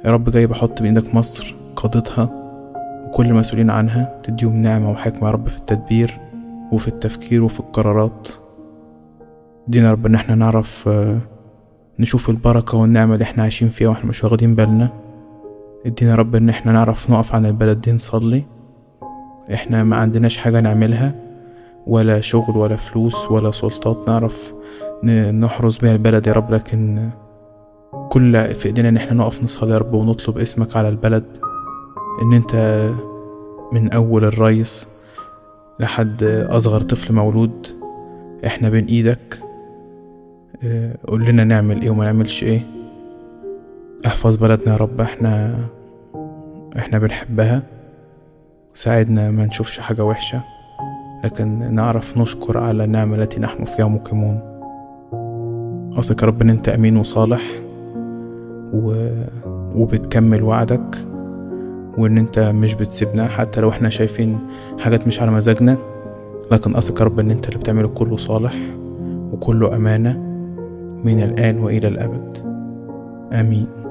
يا رب جاي بحط بإيدك مصر قادتها وكل المسؤولين عنها تديهم نعمة وحكمة يا رب في التدبير وفي التفكير وفي القرارات ادينا يا رب ان احنا نعرف آه، نشوف البركة والنعمة اللي احنا عايشين فيها واحنا مش واخدين بالنا ادينا يا رب ان احنا نعرف نقف عن البلد دي نصلي احنا ما عندناش حاجة نعملها ولا شغل ولا فلوس ولا سلطات نعرف ن- نحرس بيها البلد يا رب لكن كل في ايدينا ان احنا نقف نصلي يا رب ونطلب اسمك على البلد ان انت من اول الرئيس لحد اصغر طفل مولود احنا بين ايدك اه، قول لنا نعمل ايه وما نعملش ايه احفظ بلدنا يا رب احنا احنا بنحبها ساعدنا ما نشوفش حاجة وحشة لكن نعرف نشكر على النعمة التي نحن فيها مقيمون أثق يا رب إن أنت أمين وصالح و... وبتكمل وعدك وإن أنت مش بتسيبنا حتى لو إحنا شايفين حاجات مش على مزاجنا لكن أثق يا رب إن أنت اللي بتعمله كله صالح وكله أمانة من الآن وإلى الأبد آمين